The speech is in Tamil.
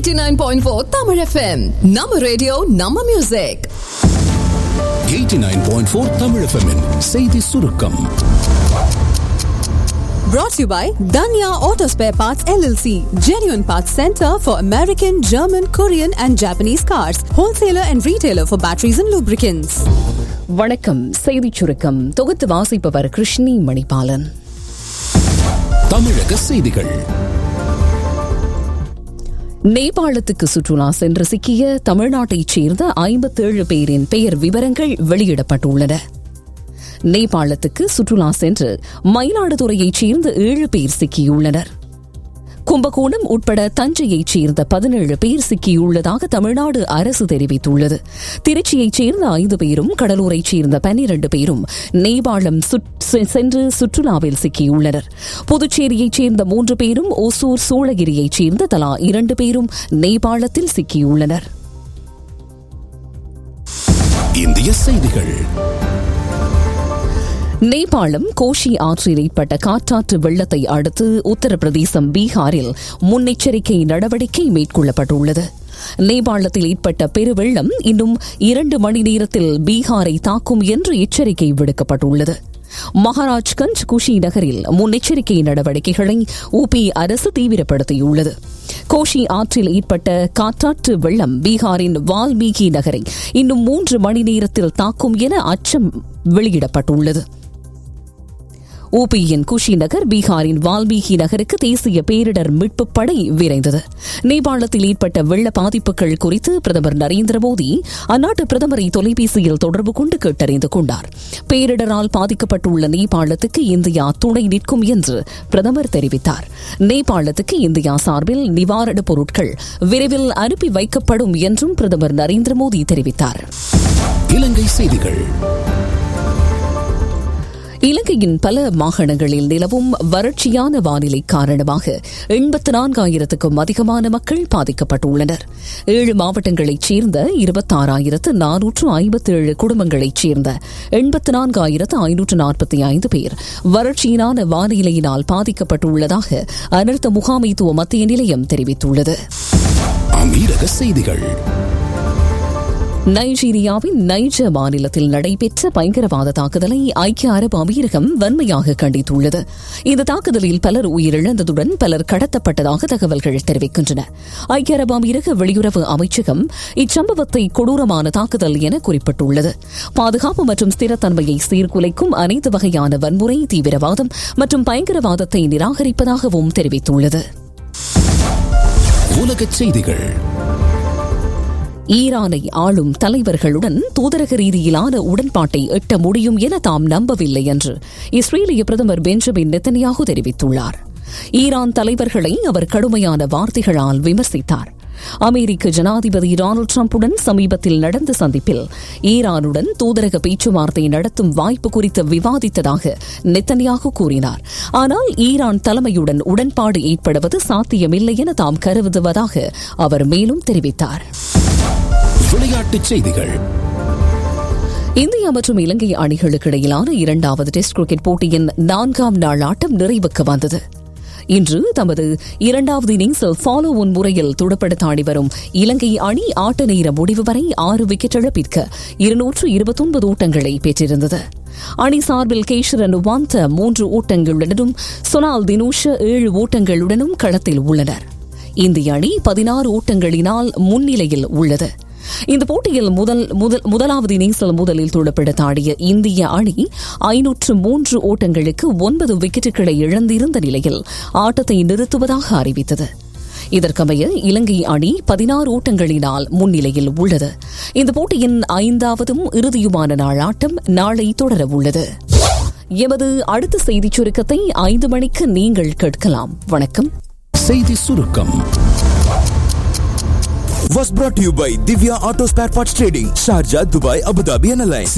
89.4 Tamil FM. நம்ம ரேடியோ நம்ம மியூசிக் 89.4 தமிழ் FM -இன் செய்தி சுருக்கம் brought to you by Danya Auto Spare Parts LLC, genuine parts center for American, German, Korean and Japanese cars, wholesaler and retailer for batteries and lubricants. வணக்கம் செய்திச் சுருக்கம் தொகுத்து வாசிப்பவர் கிருஷ்ணி மணிபாலன் தமிழக செய்திகள் நேபாளத்துக்கு சுற்றுலா சென்று சிக்கிய தமிழ்நாட்டைச் சேர்ந்த ஐம்பத்தேழு பேரின் பெயர் விவரங்கள் வெளியிடப்பட்டுள்ளன நேபாளத்துக்கு சுற்றுலா சென்று மயிலாடுதுறையைச் சேர்ந்த ஏழு பேர் சிக்கியுள்ளனர் கும்பகோணம் உட்பட தஞ்சையைச் சேர்ந்த பதினேழு பேர் சிக்கியுள்ளதாக தமிழ்நாடு அரசு தெரிவித்துள்ளது திருச்சியைச் சேர்ந்த ஐந்து பேரும் கடலூரைச் சேர்ந்த பன்னிரண்டு பேரும் நேபாளம் சென்று சுற்றுலாவில் சிக்கியுள்ளனர் புதுச்சேரியைச் சேர்ந்த மூன்று பேரும் ஒசூர் சூளகிரியைச் சேர்ந்த தலா இரண்டு பேரும் நேபாளத்தில் சிக்கியுள்ளனர் இந்திய செய்திகள் நேபாளம் கோஷி ஆற்றில் ஏற்பட்ட காற்றாற்று வெள்ளத்தை அடுத்து உத்தரப்பிரதேசம் பீகாரில் முன்னெச்சரிக்கை நடவடிக்கை மேற்கொள்ளப்பட்டுள்ளது நேபாளத்தில் ஏற்பட்ட பெருவெள்ளம் இன்னும் இரண்டு மணி நேரத்தில் பீகாரை தாக்கும் என்று எச்சரிக்கை விடுக்கப்பட்டுள்ளது மகாராஜ்கஞ்ச் குஷி நகரில் முன்னெச்சரிக்கை நடவடிக்கைகளை உபி அரசு தீவிரப்படுத்தியுள்ளது கோஷி ஆற்றில் ஏற்பட்ட காற்றாற்று வெள்ளம் பீகாரின் வால்மீகி நகரை இன்னும் மூன்று மணி நேரத்தில் தாக்கும் என அச்சம் வெளியிடப்பட்டுள்ளது ஊபியின் குஷி நகர் பீகாரின் வால்மீகி நகருக்கு தேசிய பேரிடர் மீட்புப் படை விரைந்தது நேபாளத்தில் ஏற்பட்ட வெள்ள பாதிப்புகள் குறித்து பிரதமர் நரேந்திர மோடி அந்நாட்டு பிரதமரை தொலைபேசியில் தொடர்பு கொண்டு கேட்டறிந்து கொண்டார் பேரிடரால் பாதிக்கப்பட்டுள்ள நேபாளத்துக்கு இந்தியா துணை நிற்கும் என்று பிரதமர் தெரிவித்தார் நேபாளத்துக்கு இந்தியா சார்பில் நிவாரணப் பொருட்கள் விரைவில் அனுப்பி வைக்கப்படும் என்றும் பிரதமர் நரேந்திர மோடி தெரிவித்தார் இலங்கை செய்திகள் இலங்கையின் பல மாகாணங்களில் நிலவும் வறட்சியான வானிலை காரணமாக எண்பத்து நான்காயிரத்துக்கும் அதிகமான மக்கள் பாதிக்கப்பட்டுள்ளனர் ஏழு மாவட்டங்களைச் சேர்ந்த இருபத்தாறாயிரத்து நானூற்று ஐம்பத்தேழு குடும்பங்களைச் சேர்ந்த எண்பத்து நான்காயிரத்து ஐநூற்று நாற்பத்தி ஐந்து பேர் வறட்சியினான வானிலையினால் பாதிக்கப்பட்டுள்ளதாக அனர்த்த முகாமைத்துவ மத்திய நிலையம் தெரிவித்துள்ளது அமீரக செய்திகள் நைஜீரியாவின் நைஜர் மாநிலத்தில் நடைபெற்ற பயங்கரவாத தாக்குதலை ஐக்கிய அரபு அமீரகம் வன்மையாக கண்டித்துள்ளது இந்த தாக்குதலில் பலர் உயிரிழந்ததுடன் பலர் கடத்தப்பட்டதாக தகவல்கள் தெரிவிக்கின்றன ஐக்கிய அரபு அமீரக வெளியுறவு அமைச்சகம் இச்சம்பவத்தை கொடூரமான தாக்குதல் என குறிப்பிட்டுள்ளது பாதுகாப்பு மற்றும் ஸ்திரத்தன்மையை சீர்குலைக்கும் அனைத்து வகையான வன்முறை தீவிரவாதம் மற்றும் பயங்கரவாதத்தை நிராகரிப்பதாகவும் தெரிவித்துள்ளது உலகச் செய்திகள் ஈரானை ஆளும் தலைவர்களுடன் தூதரக ரீதியிலான உடன்பாட்டை எட்ட முடியும் என தாம் நம்பவில்லை என்று இஸ்ரேலிய பிரதமர் பெஞ்சமின் நெத்தனியாகு தெரிவித்துள்ளார் ஈரான் தலைவர்களை அவர் கடுமையான வார்த்தைகளால் விமர்சித்தார் அமெரிக்க ஜனாதிபதி டொனால்டு டிரம்புடன் சமீபத்தில் நடந்த சந்திப்பில் ஈரானுடன் தூதரக பேச்சுவார்த்தை நடத்தும் வாய்ப்பு குறித்து விவாதித்ததாக நெத்தனியாக கூறினார் ஆனால் ஈரான் தலைமையுடன் உடன்பாடு ஏற்படுவது சாத்தியமில்லை என தாம் கருதுவதாக அவர் மேலும் தெரிவித்தார் விளையாட்டுச் செய்திகள் இந்தியா மற்றும் இலங்கை அணிகளுக்கு இடையிலான இரண்டாவது டெஸ்ட் கிரிக்கெட் போட்டியின் நான்காம் நாள் ஆட்டம் நிறைவுக்கு வந்தது இன்று தமது இரண்டாவது இன்னிங்ஸில் ஃபாலோ ஒன் முறையில் துடுப்படுத்த ஆடி வரும் இலங்கை அணி ஆட்ட நேர முடிவு வரை ஆறு விக்கெட் இழப்பிற்கு இருநூற்று இருபத்தொன்பது ஓட்டங்களை பெற்றிருந்தது அணி சார்பில் கேஷரன் வாந்த மூன்று ஓட்டங்களுடனும் சொனால் தினூஷ ஏழு ஓட்டங்களுடனும் களத்தில் உள்ளனர் இந்திய அணி பதினாறு ஓட்டங்களினால் முன்னிலையில் உள்ளது இந்த போட்டியில் முதல் முதல் முதலாவது இன்னிங்ஸில் முதலில் துளப்பெடுத்து ஆடிய இந்திய அணி ஐநூற்று மூன்று ஓட்டங்களுக்கு ஒன்பது விக்கெட்டுகளை இழந்திருந்த நிலையில் ஆட்டத்தை நிறுத்துவதாக அறிவித்தது இதற்கமைய இலங்கை அணி பதினாறு ஓட்டங்களினால் முன்னிலையில் உள்ளது இந்த போட்டியின் ஐந்தாவதும் இறுதியுமான நாள் ஆட்டம் நாளை தொடர உள்ளது எமது அடுத்த செய்திச் சுருக்கத்தை ஐந்து மணிக்கு நீங்கள் கேட்கலாம் வணக்கம் செய்தி சுருக்கம் was brought to you by Divya Auto Spare Parts Trading, Sharjah, Dubai, Abu Dhabi and Alliance.